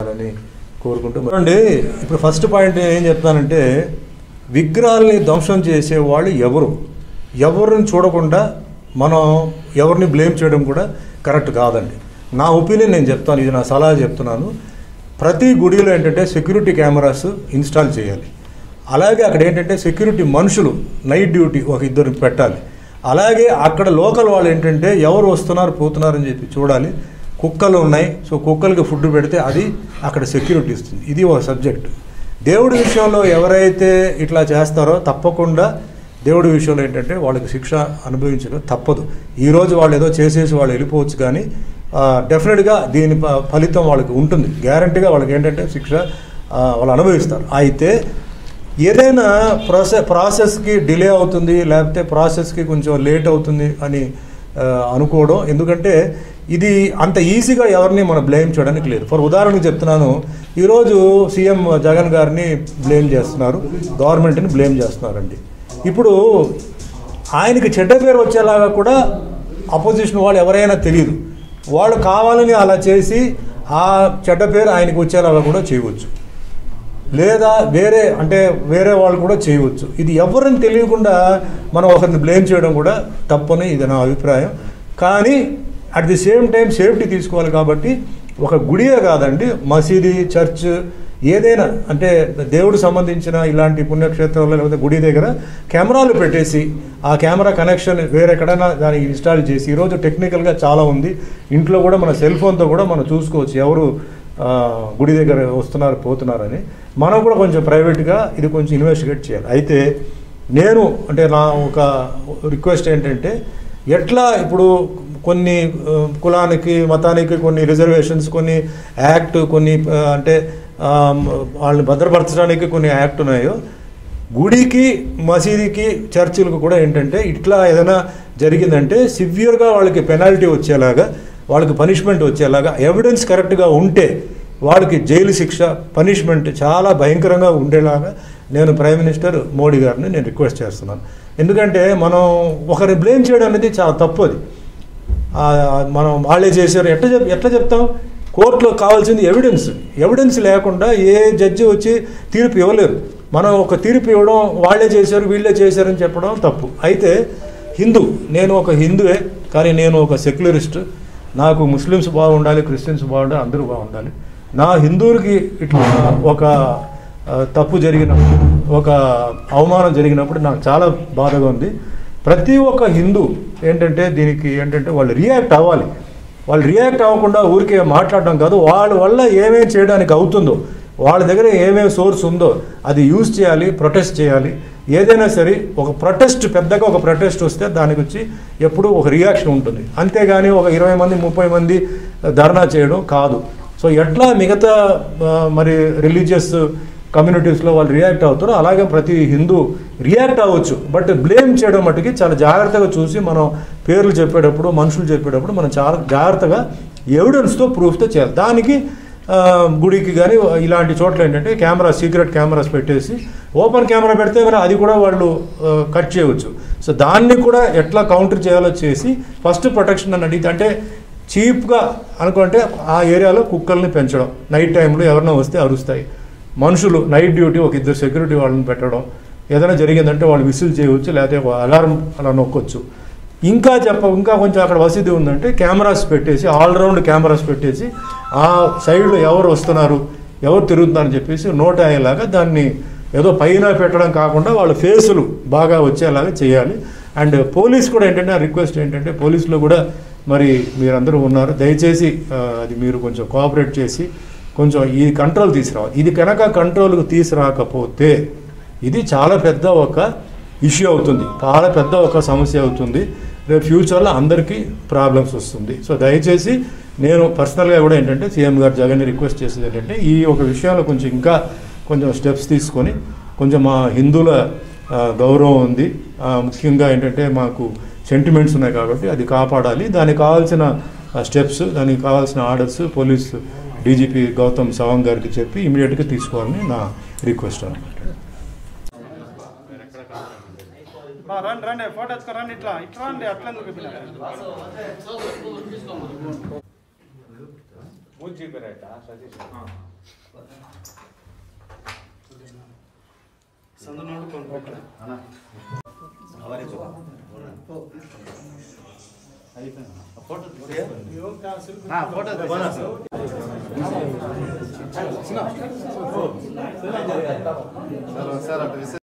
అని కోరుకుంటూ చూడండి ఇప్పుడు ఫస్ట్ పాయింట్ నేను ఏం చెప్తానంటే విగ్రహాలని ధ్వంసం చేసే వాళ్ళు ఎవరు ఎవరిని చూడకుండా మనం ఎవరిని బ్లేమ్ చేయడం కూడా కరెక్ట్ కాదండి నా ఒపీనియన్ నేను చెప్తాను ఇది నా సలహా చెప్తున్నాను ప్రతి గుడిలో ఏంటంటే సెక్యూరిటీ కెమెరాస్ ఇన్స్టాల్ చేయాలి అలాగే అక్కడ ఏంటంటే సెక్యూరిటీ మనుషులు నైట్ డ్యూటీ ఒక ఇద్దరు పెట్టాలి అలాగే అక్కడ లోకల్ వాళ్ళు ఏంటంటే ఎవరు వస్తున్నారు పోతున్నారని చెప్పి చూడాలి కుక్కలు ఉన్నాయి సో కుక్కలకి ఫుడ్ పెడితే అది అక్కడ సెక్యూరిటీ ఇస్తుంది ఇది ఒక సబ్జెక్ట్ దేవుడి విషయంలో ఎవరైతే ఇట్లా చేస్తారో తప్పకుండా దేవుడి విషయంలో ఏంటంటే వాళ్ళకి శిక్ష అనుభవించడం తప్పదు ఈరోజు వాళ్ళు ఏదో చేసేసి వాళ్ళు వెళ్ళిపోవచ్చు కానీ డెఫినెట్గా దీని ఫ- ఫలితం వాళ్ళకి ఉంటుంది గ్యారంటీగా వాళ్ళకి ఏంటంటే శిక్ష ఆ, వాళ్ళు అనుభవిస్తారు అయితే ఏదైనా ప్రాసెస్ ప్రాసెస్కి డిలే అవుతుంది లేకపోతే ప్రాసెస్కి కొంచెం లేట్ అవుతుంది అని ఆ, అనుకోవడం ఎందుకంటే ఇది అంత ఈజీగా ఎవరిని మనం బ్లేమ్ చేయడానికి లేదు ఫర్ ఉదాహరణకు చెప్తున్నాను ఈరోజు సీఎం జగన్ గారిని బ్లేమ్ చేస్తున్నారు గవర్నమెంట్ని బ్లేమ్ చేస్తున్నారండి ఇప్పుడు ఆయనకి చెడ్డ పేరు వచ్చేలాగా కూడా అపోజిషన్ వాళ్ళు ఎవరైనా తెలియదు వాళ్ళు కావాలని అలా చేసి ఆ చెడ్డ పేరు ఆయనకు వచ్చేలాగా కూడా చేయవచ్చు లేదా వేరే అంటే వేరే వాళ్ళు కూడా చేయవచ్చు ఇది ఎవరిని తెలియకుండా మనం ఒకరిని బ్లేమ్ చేయడం కూడా తప్పని ఇది నా అభిప్రాయం కానీ at the same time safety తీసుకోవాలి కాబట్టి ఒక గుడియే కాదండి మసీది చర్చ్ ఏదైనా అంటే దేవుడు సంబంధించిన ఇలాంటి పుణ్యక్షేత్రంలో లేకపోతే గుడి దగ్గర కెమెరాలు పెట్టేసి ఆ కెమెరా కనెక్షన్ వేరెక్కడైనా దానికి ఇన్స్టాల్ చేసి ఈరోజు టెక్నికల్గా చాలా ఉంది ఇంట్లో కూడా మన సెల్ ఫోన్తో కూడా మనం చూసుకోవచ్చు ఎవరు ఆ, గుడి దగ్గర వస్తున్నారు పోతున్నారని మనం కూడా కొంచెం ప్రైవేట్గా ఇది కొంచెం ఇన్వెస్టిగేట్ చేయాలి అయితే నేను అంటే నా ఒక రిక్వెస్ట్ ఏంటంటే ఎట్లా ఇప్పుడు కొన్ని ఆ, కులానికి మతానికి కొన్ని రిజర్వేషన్స్ కొన్ని యాక్ట్ కొన్ని ఆ, అంటే ఆ, వాళ్ళని భద్రపరచడానికి కొన్ని యాక్ట్ ఉన్నాయో గుడికి మసీదుకి చర్చిలకు కూడా ఏంటంటే ఇట్లా ఏదైనా జరిగిందంటే సివియర్గా వాళ్ళకి పెనాల్టీ వచ్చేలాగా వాళ్ళకి పనిష్మెంట్ వచ్చేలాగా ఎవిడెన్స్ కరెక్ట్గా ఉంటే వాళ్ళకి జైలు శిక్ష పనిష్మెంట్ చాలా భయంకరంగా ఉండేలాగా నేను ప్రైమ్ మినిస్టర్ మోడీ గారిని నేను రిక్వెస్ట్ చేస్తున్నాను ఎందుకంటే మనం ఒకరిని బ్లేమ్ చేయడం అనేది చాలా తప్పు అది ఆ, మనం వాళ్ళే చేశారు ఎట్లా చెప్ ఎట్లా చెప్తాం కోర్టులో కావాల్సింది ఎవిడెన్స్ ఎవిడెన్స్ లేకుండా ఏ జడ్జి వచ్చి తీర్పు ఇవ్వలేరు మనం ఒక తీర్పు ఇవ్వడం వాళ్ళే చేశారు వీళ్ళే చేశారని చెప్పడం తప్పు అయితే హిందూ నేను ఒక హిందువే కానీ నేను ఒక సెక్యులరిస్ట్ నాకు ముస్లిమ్స్ బాగుండాలి క్రిస్టియన్స్ బాగుండాలి అందరూ బాగుండాలి నా హిందువులకి ఇట్లా ఒక ఆ, తప్పు జరిగినప్పుడు ఒక అవమానం జరిగినప్పుడు నాకు చాలా బాధగా ఉంది ప్రతి ఒక్క హిందూ ఏంటంటే దీనికి ఏంటంటే వాళ్ళు రియాక్ట్ అవ్వాలి వాళ్ళు రియాక్ట్ అవ్వకుండా ఊరికే మాట్లాడడం కాదు వాళ్ళ వల్ల ఏమేమి చేయడానికి అవుతుందో వాళ్ళ దగ్గర ఏమేమి సోర్స్ ఉందో అది యూజ్ చేయాలి ప్రొటెస్ట్ చేయాలి ఏదైనా సరే ఒక ప్రొటెస్ట్ పెద్దగా ఒక ప్రొటెస్ట్ వస్తే దానికి వచ్చి ఎప్పుడు ఒక రియాక్షన్ ఉంటుంది అంతేగాని ఒక ఇరవై మంది ముప్పై మంది ధర్నా చేయడం కాదు సో ఎట్లా మిగతా ఆ, మరి రిలీజియస్ కమ్యూనిటీస్లో వాళ్ళు రియాక్ట్ అవుతారో అలాగే ప్రతి హిందూ రియాక్ట్ అవ్వచ్చు బట్ బ్లేమ్ చేయడం మట్టుకి చాలా జాగ్రత్తగా చూసి మనం పేర్లు చెప్పేటప్పుడు మనుషులు చెప్పేటప్పుడు మనం చాలా జాగ్రత్తగా ఎవిడెన్స్తో ప్రూఫ్తో చేయాలి దానికి ఆ, గుడికి కానీ ఇలాంటి చోట్ల ఏంటంటే కెమెరా సీక్రెట్ కెమెరాస్ పెట్టేసి ఓపెన్ కెమెరా పెడితే మరి అది కూడా వాళ్ళు ఆ, కట్ చేయవచ్చు సో దాన్ని కూడా ఎట్లా కౌంటర్ చేయాలో చేసి ఫస్ట్ ప్రొటెక్షన్ అని అడిగితే అంటే చీప్గా అనుకుంటే ఆ ఏరియాలో కుక్కల్ని పెంచడం నైట్ టైంలో ఎవరైనా వస్తే అరుస్తాయి మనుషులు నైట్ డ్యూటీ ఒక ఇద్దరు సెక్యూరిటీ వాళ్ళని పెట్టడం ఏదైనా జరిగిందంటే వాళ్ళు విసిల్ చేయవచ్చు లేకపోతే అలారం అలా నొక్కొచ్చు ఇంకా చెప్ప ఇంకా కొంచెం అక్కడ వసతి ఉందంటే కెమెరాస్ పెట్టేసి ఆల్రౌండ్ కెమెరాస్ పెట్టేసి ఆ సైడ్లో ఎవరు వస్తున్నారు ఎవరు తిరుగుతున్నారని చెప్పేసి నోట్ అయ్యేలాగా దాన్ని ఏదో పైన పెట్టడం కాకుండా వాళ్ళ ఫేసులు బాగా వచ్చేలాగా చేయాలి అండ్ పోలీస్ కూడా ఏంటంటే ఆ రిక్వెస్ట్ ఏంటంటే పోలీసులో కూడా మరి మీరందరూ ఉన్నారు దయచేసి ఆ, అది మీరు కొంచెం కోఆపరేట్ చేసి కొంచెం ఈ కంట్రోల్ తీసుకురావాలి ఇది కనుక కంట్రోల్కి తీసుకురాకపోతే ఇది చాలా పెద్ద ఒక ఇష్యూ అవుతుంది చాలా పెద్ద ఒక సమస్య అవుతుంది రేపు ఫ్యూచర్లో అందరికీ ప్రాబ్లమ్స్ వస్తుంది సో దయచేసి నేను పర్సనల్గా కూడా ఏంటంటే సీఎం గారు జగన్ని రిక్వెస్ట్ చేసేది ఏంటంటే ఈ ఒక విషయంలో కొంచెం ఇంకా కొంచెం స్టెప్స్ తీసుకొని కొంచెం మా హిందువుల ఆ, గౌరవం ఉంది ఆ, ముఖ్యంగా ఏంటంటే మాకు సెంటిమెంట్స్ ఉన్నాయి కాబట్టి అది కాపాడాలి దానికి కావాల్సిన స్టెప్స్ దానికి కావాల్సిన orders police DGP Gautam Sawang గారికి చెప్పి ఇమీడియట్గా తీసుకోవాలని నా రిక్వెస్ట్ అనమాట బా, రండి రండి ఫోటో ఎత్తుకో రండి ఇట్లా ఇట్లా రండి అట్లా ఎందుకు मुझे पे रहता सतीश సందు నోడుకోండి సార్ అటు